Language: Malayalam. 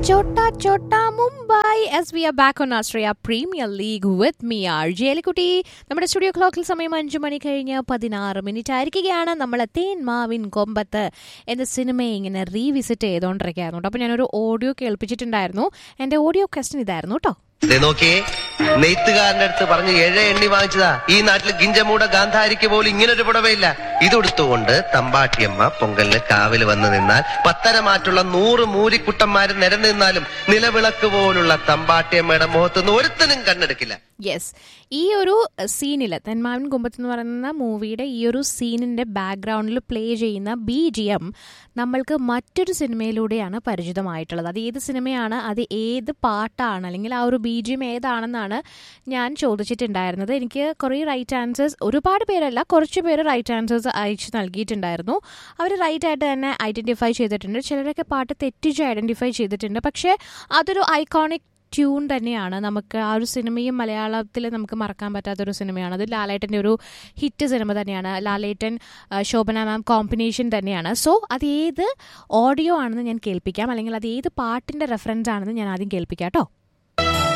Chota Chota Mumbai as we are back on Australia Premier League with me RJ കുട്ടി നമ്മുടെ സ്റ്റുഡിയോ ക്ലോക്കിൽ സമയം അഞ്ചു മണി കഴിഞ്ഞ് പതിനാറ് മിനിറ്റ് ആയിരിക്കുകയാണ് നമ്മൾ തേൻ മാവിൻ കൊമ്പത്ത് എന്ന സിനിമയെ ഇങ്ങനെ റീവിസിറ്റ് ചെയ്തുകൊണ്ടിരിക്കുകയായിരുന്നു കേട്ടോ അപ്പോൾ ഞാനൊരു ഓഡിയോ കേൾപ്പിച്ചിട്ടുണ്ടായിരുന്നു എൻ്റെ ഓഡിയോ ക്വസ്റ്റ്യൻ ഇതായിരുന്നു കേട്ടോ ദേ നോക്കിയേ നെയ്ത്തുകാരന്റെ അടുത്ത് പറഞ്ഞ് ഏഴ് എണ്ണി വാങ്ങിച്ചതാ ഈ നാട്ടിൽ ഗിഞ്ചമൂട ഗാന്ധാരിക്ക് പോലും ഇങ്ങനൊരു പുടവയില്ല ഇതെടുത്തുകൊണ്ട് തമ്പാട്ടിയമ്മ പൊങ്കലിന് കാവില് വന്ന് നിന്നാൽ പത്തര മാറ്റുള്ള നൂറ് മൂരിക്കുട്ടന്മാര് നിരന്നു നിന്നാലും നിലവിളക്ക് പോലുള്ള തമ്പാട്ടിയമ്മയുടെ മുഖത്തുനിന്ന് ഒരുത്തനും കണ്ണെടുക്കില്ല യെസ് ഈ ഒരു സീനിൽ തെന്മാവിൻ കുമ്പത്ത് എന്ന് പറയുന്ന മൂവിയുടെ ഈ ഒരു സീനിൻ്റെ ബാക്ക്ഗ്രൗണ്ടിൽ പ്ലേ ചെയ്യുന്ന ബി ജി എം നമ്മൾക്ക് മറ്റൊരു സിനിമയിലൂടെയാണ് പരിചിതമായിട്ടുള്ളത് അത് ഏത് സിനിമയാണ് അത് ഏത് പാട്ടാണ് അല്ലെങ്കിൽ ആ ഒരു ബി ജി എം ഏതാണെന്നാണ് ഞാൻ ചോദിച്ചിട്ടുണ്ടായിരുന്നത് എനിക്ക് കുറേ റൈറ്റ് ആൻസേഴ്സ് ഒരുപാട് പേരല്ല കുറച്ച് പേര് റൈറ്റ് ആൻസേഴ്സ് അയച്ചു നൽകിയിട്ടുണ്ടായിരുന്നു അവർ റൈറ്റ് ആയിട്ട് തന്നെ ഐഡൻറ്റിഫൈ ചെയ്തിട്ടുണ്ട് ചിലരൊക്കെ പാട്ട് തെറ്റിച്ച് ഐഡൻറ്റിഫൈ ചെയ്തിട്ടുണ്ട് പക്ഷേ അതൊരു ഐക്കോണിക് ട്യൂൺ തന്നെയാണ് നമുക്ക് ആ ഒരു സിനിമയും മലയാളത്തിൽ നമുക്ക് മറക്കാൻ പറ്റാത്തൊരു സിനിമയാണ് അത് ലാലേട്ടൻ്റെ ഒരു ഹിറ്റ് സിനിമ തന്നെയാണ് ലാലേട്ടൻ ആ, ശോഭന മാം കോമ്പിനേഷൻ തന്നെയാണ് സോ അത് ഏത് ഓഡിയോ ആണെന്ന് ഞാൻ കേൾപ്പിക്കാം അല്ലെങ്കിൽ അത് ഏത് പാട്ടിൻ്റെ റെഫറൻസ് ആണെന്ന് ഞാൻ ആദ്യം കേൾപ്പിക്കാം കേട്ടോ